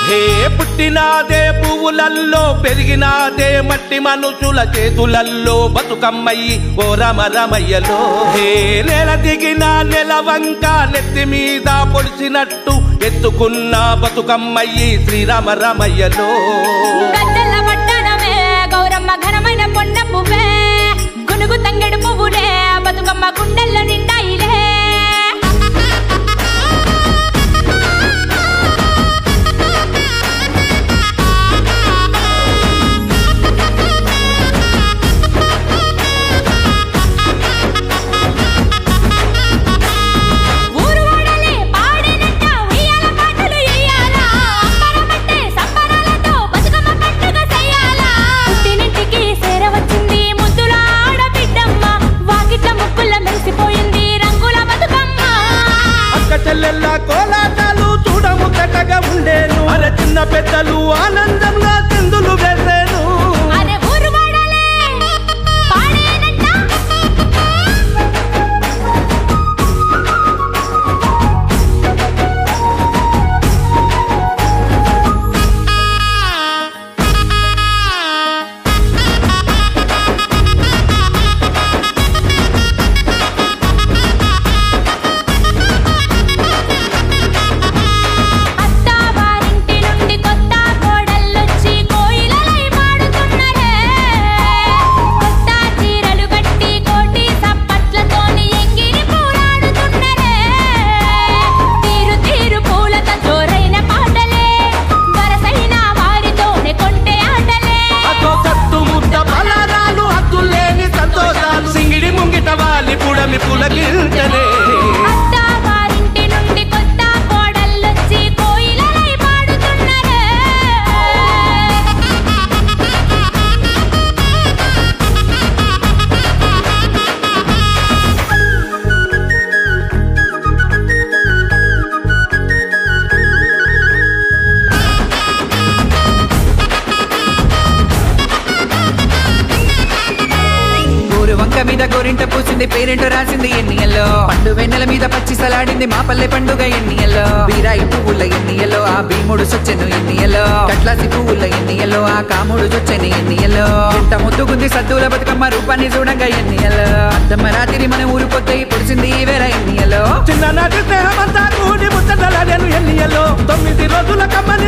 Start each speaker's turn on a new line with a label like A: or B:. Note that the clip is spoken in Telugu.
A: హే పుట్టినాదే పువ్వులల్లో పెరిగినాదే మట్టి మనుషుల చేతులల్లో బతుకమ్మయ్యి ఓ రమరమయ్యలో హే నెల దిగిన నెల వంక నెత్తి మీద పొడిచినట్టు ఎత్తుకున్న బతుకమ్మయ్యి శ్రీరామరమయ్యలో
B: గద్దెల పట్టణమే గౌరమ్మ ఘనమైన పొన్న పువ్వే గునుగు తంగెడు పువ్వులే బతుకమ్మ గుండెల్లో నిండాయిలే ఊరు వాడలే పాడేనంట ఉయ్యాల పాటలు ఎయ్యాలా అంబరమంటే సంబరాలతో బతుకమ్మ పండుగ చెయ్యాలా పుట్టినింటికి సేర వచ్చింది ముద్దుల ఆడబిడ్డమ్మ వాకిట్ల ముక్కుల మెరిసిపోయింది రంగుల బతుకమ్మ
A: అక్క చెల్లెళ్ళ కోలాటాలు చూడము కట్టగా ఉండేను అరే చిన్న పెద్దలు ఆనందంగా చిందులు వేసేను
B: అరే ఊరు వాడలే పాడేనంట అత్తావారింటి నుండి కొత్త కోడళ్ళొచ్చి కోయిలలై మాడుతున్నరే కొత్త చీరలు కట్టి కోటి సప్పట్లతోని ఎంగిరి పూలాడుతున్నరే తీరు తీరు పూలత జోరైన పాటలే వరసైన వారితోనే కొంటే ఆటలే
A: అదో సత్తు ముద్ద పలారాలు హద్దులేని సంతోషాలు సింగిడి ముంగిట వాలి పుడమి పులకించలే
B: అత్తావారింటి నుండి కొత్త కోడళ్ళొచ్చి కోయిలలై పాడుతున్నరే
C: ఊరు వంక మీద గోరింట పూసింది పేరెంట రాసింది ఎన్నియల్లో పండు వెన్నెల మీద పచ్చి సలాడింది మా పల్లె పండుగ ఎన్నియల్లో బీరాయి పువ్వుల ఎన్నియల్లో ఆ భీముడు సొచ్చెను ఎన్నియల్లో కట్లాసి పువ్వుల ఎన్నియల్లో ఆ కాముడు చొచ్చెను ఎన్నియల్లో ఎంత ముద్దుగుంది సద్దుల బతుకమ్మ రూపాన్ని చూడంగా ఎన్నియల్లో అత్తమ్మ రాత్రి మన ఊరు కొద్దయి పొడిచింది ఈ వేళ ఎన్నియల్లో
A: చిన్ననాటి స్నేహమంతా కూడి ముచ్చటలాడేను ఎన్నియలో తొమ్మిది రోజుల కమ్మ